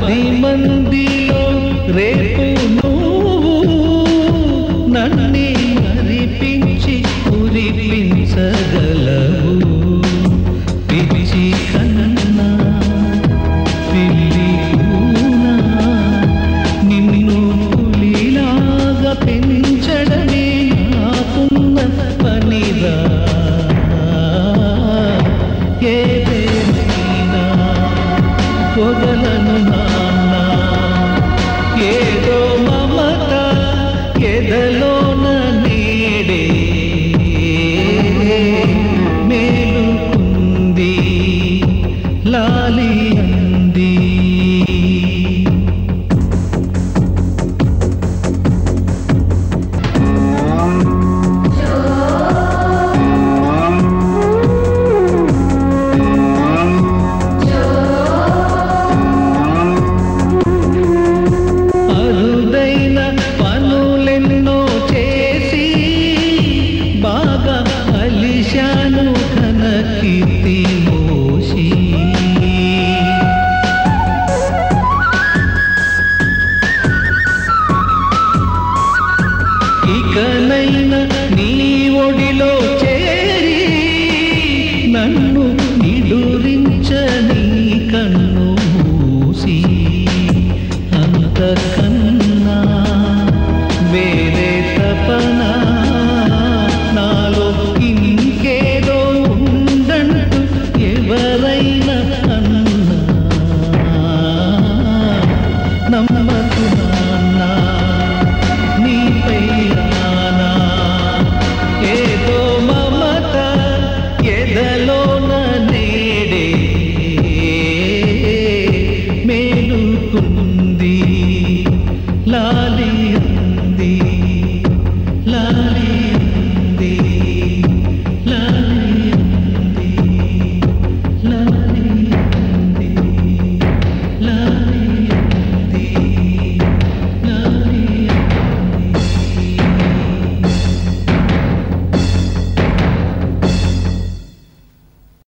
పది మందిలో రేపు నువ్వు నన్నే మరిపించి కురిపించగలవు పిచ్చి కన్నా పిల్లి కూనా నిన్ను పులిలాగా పెంచడమే నాకున్న పనిరా ఏదేమైనా పొదలను నాన్న ఏదో మమత ఎదలోన నేడే మేలుకుంది లాలి అంది అరుదైన పనులెన్నో చేసి బాగా అలిశాను ఘన కీర్తి మోసి ఇకనైన నీ ఒడిలో చేరి నన్ను నిడురించని కన్ను మూసి అంత